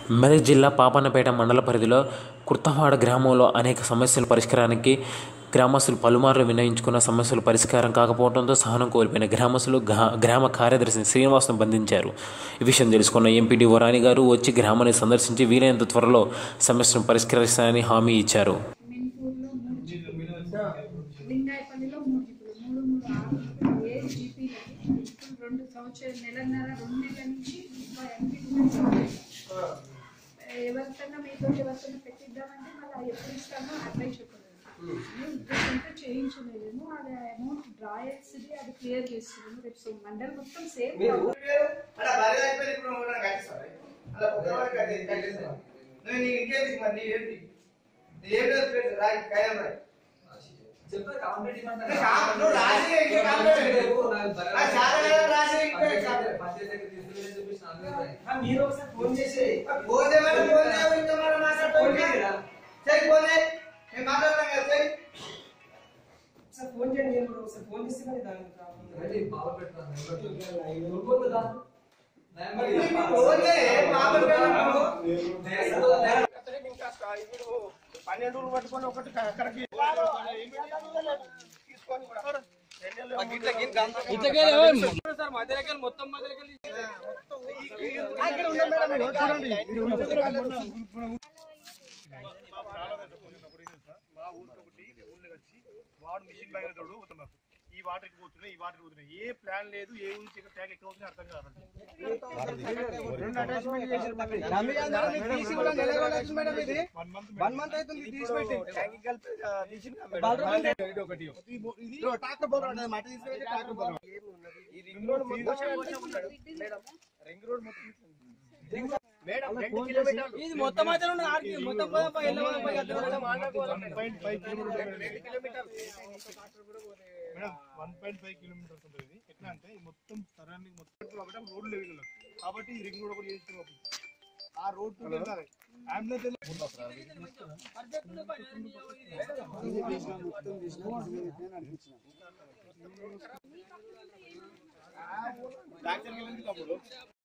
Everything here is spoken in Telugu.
మెదక్ జిల్లా పాపన్నపేట మండల పరిధిలో కుర్తవాడ గ్రామంలో అనేక సమస్యల పరిష్కారానికి గ్రామస్తులు పలుమార్లు విన్నవించుకున్న సమస్యలు పరిష్కారం కాకపోవడంతో సహనం కోల్పోయిన గ్రామస్తులు గా- గ్రామ కార్యదర్శి శ్రీనివాసును బంధించారు ఈ విషయం తెలుసుకున్న ఎంపీడీ వరాని గారు వచ్చి గ్రామాన్ని సందర్శించి వీలైనంత త్వరలో సమస్యను పరిష్కరిస్తానని హామీ ఇచ్చారు మిన్పూర్లో మూడు జీపీలు లింగాయపల్లిలో మూడు జీపీలు మూడు మూడు ఆరు ఏడు జీపీలకి ఇప్పుడు రెండు సంవత్సరాలు నెలన్నర రెండు నెలల నుంచి ఇంకా ఎంపీ ఎవరికైనా మీతో ఎవరికైనా పెట్టిద్దామంటే మళ్ళీ ఎప్పుడు ఇస్తామో అప్లై చెప్పలేదు ఇద్దరికంటే చేయించలేము అది అమౌంట్ డ్రా చేస్తుంది అది క్లియర్ చేస్తుంది రేపు సో మండల్ మొత్తం సేమ్ అలా భార్య అయిపోయి ఇప్పుడు మనం కట్టిస్తారా? అలా పొద్దున వరకు కట్టి- కట్టేస్తారా? నువ్వు నీ ఇంకేంటి మరి నీ ఏంటి? నీ ఏం లేదు ఫ్రెండ్, రాయి, కాయం రాయి. నువ్వు కా- నువ్వు రాసి ఇంకే కాంప్లైంట్ లేదు. ఆ శారద రాసి ఇంకే కాంప్లైంట్. మీరు ఒకసారి ఫోన్ చేసి ఫోన్ చేయమని ఫోన్ చేయవు, ఇంకా మనం మాట్లాడతాం ఫోన్ ఇంకా. చేయరా? చెయ్యి ఫోన్ చేయి. మేము మాట్లాడతాం కదా, చెయ్యి. ఒకసారి ఫోన్ చేయండి నేను కూడా ఒకసారి ఫోన్ చేస్తే మరి దానికి నీకు ఫోన్ చేయి, మామూలుగా నువ్వు. పన్నెండు రోజులు పట్టుకొని ఒకటి కరెక్ట్ తీసుకొని కూడా. మా ఊరికి ఒకటి ఊళ్ళో వచ్చి వాడు మిషన్ బ్యాగ్ తోడు పోతున్నారు ఈ వాటర్ కి పోతున్నాయి ఈ వాటర్ పోతున్నాయి ఏ ప్లాన్ లేదు ఏ ఊరికి ఇక్కడ ట్యాగ్ ఎక్కువ అవుతుంది అర్థం కాదు రెండు అటాచ్మెంట్ చేసి వన్ మంత్ వన్ మంత్ అవుతుంది తీసి పెట్టి ట్యాంక్ కలిపి ఆ, తీసిండ్రా మేడం? ఇది ట్రాక్టర్ బోర్ ఉన్నది, మట్టి తీసుకెళ్ళి ట్రాక్టర్ బోర్ ఉన్నది. ఈ రింగ్ రోడ్ మొత్తం ఉన్నాడు. మేడం, రింగ్ రోడ్ మొత్తం రింగ్ రోడ్- మేడం, రెండు కిలోమీటర్లు. ఇది మొత్తం అయితే ఉన్న ఆర్కి మొత్తం పోయి పోయి వెళ్ళి పోయి పోయి అద్దె మేడం, మాట్లాడుకోవాలి. వన్ పాయింట్ ఫైవ్ కిలోమీటర్స్ రెండు కిలోమీటర్లు. Madam one point five kilometres ఉంటుంది ఇది ఎట్లా అంటే ఈ మొత్తం సరౌండింగ్ మొత్తం ఒకటి రోడ్ లెవెల్ కాబట్టి ఈ రింగ్ రోడ్ ఒకటి చేసి ఆ రోడ్ టు వెళ్ళాలి అంబులెన్స్ డాక్టర్కి వెళ్ళింది తప్పుడు